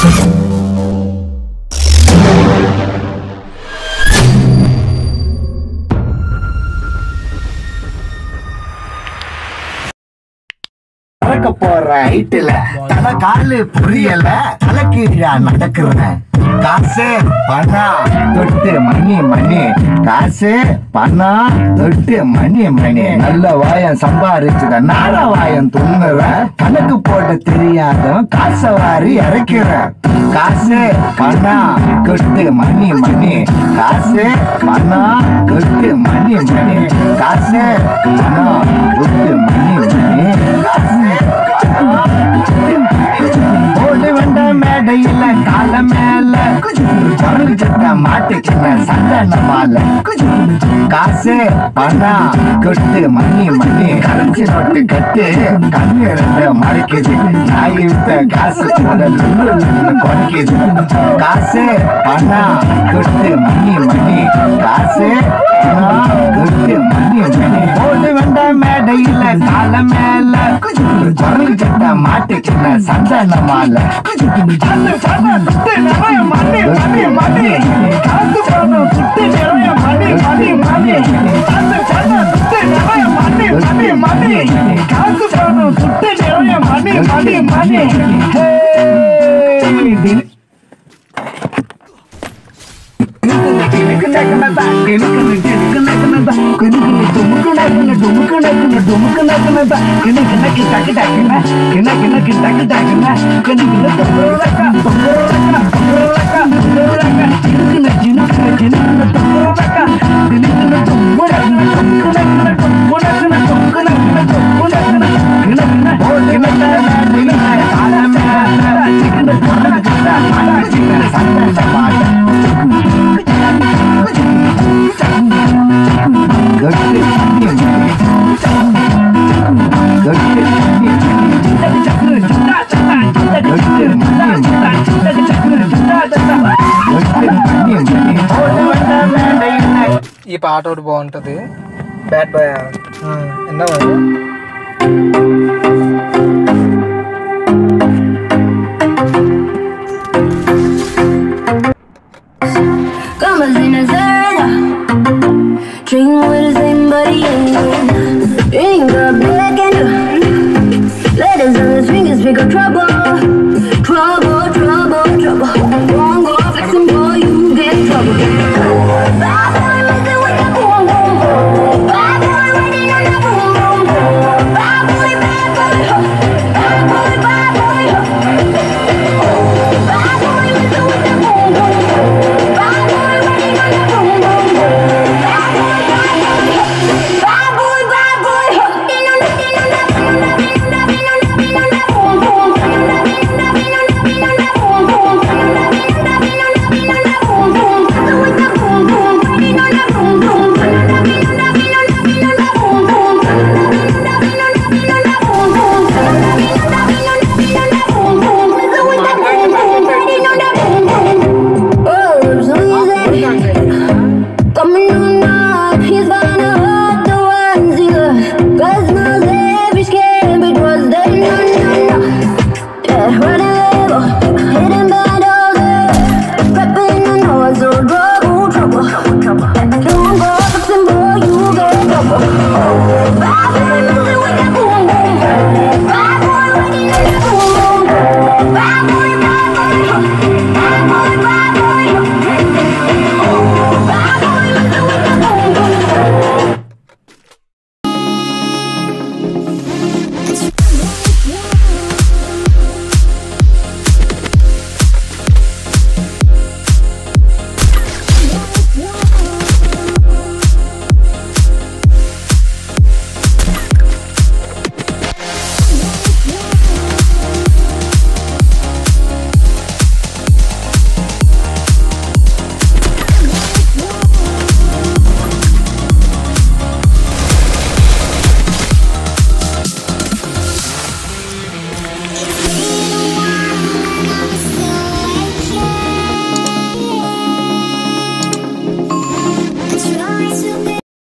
பறக்க போற ஹைட்டுல தலை காலு புரியல தலை கீழா நடக்கிறேன் காசு பணம் தொட்டு மணி மணி காசு பணம் தொட்டு மணி மணி நல்ல வாயம் சம்பாரிச்சுத நார வாயம் துண்ணுறேன் கணக்கு போட தெரியாதவன் காசை வாரி இறக்கிறேன் காசு பணம் கொட்டு மணி மணி காசு பணம் கொட்டு மணி மணி காசு பணம் கொட்டு மணி மணி காசு பணம் கொட்டு மணி மணி ஓடு வந்த மேடையில கால மேல குரங்கு சட்ட மாட்டுக்கிட்ட சந்தன மாலை காசு பணம் கொட்டு மணி மணி கரைச்சி நோட்டு கட்டு கண்ணு ரெண்டு மறைக்குது நாய் வித்த காசு கூட லுல்லு லுல்லுன்னு குறைக்குது காசு பணம் கொட்டு மணி மணி காசு பணம் கொட்டு மணி மணி ஓடு வந்த மேடையில கால மேல குரங்கு சட்ட மாட்டுக்கிட்ட சந்தன மாலை சண்டை சண்டை சுட்டு நிறைய மணி மணி மணி காசு பணம் சுட்டு நிறைய மணி மணி மணி சண்டை சண்டை சுட்டு நிறைய மணி மணி மணி காசு பணம் சுட்டு நிறைய மணி மணி மணி ஹே ఈ పాట ఒకటి బాగుంటుంది బ్యాడ్ బాయ్ ఎన్నో Come as in a Zerda. Drinking with the same buddy and Drink the black and Ladies on the swingers, pick up trouble.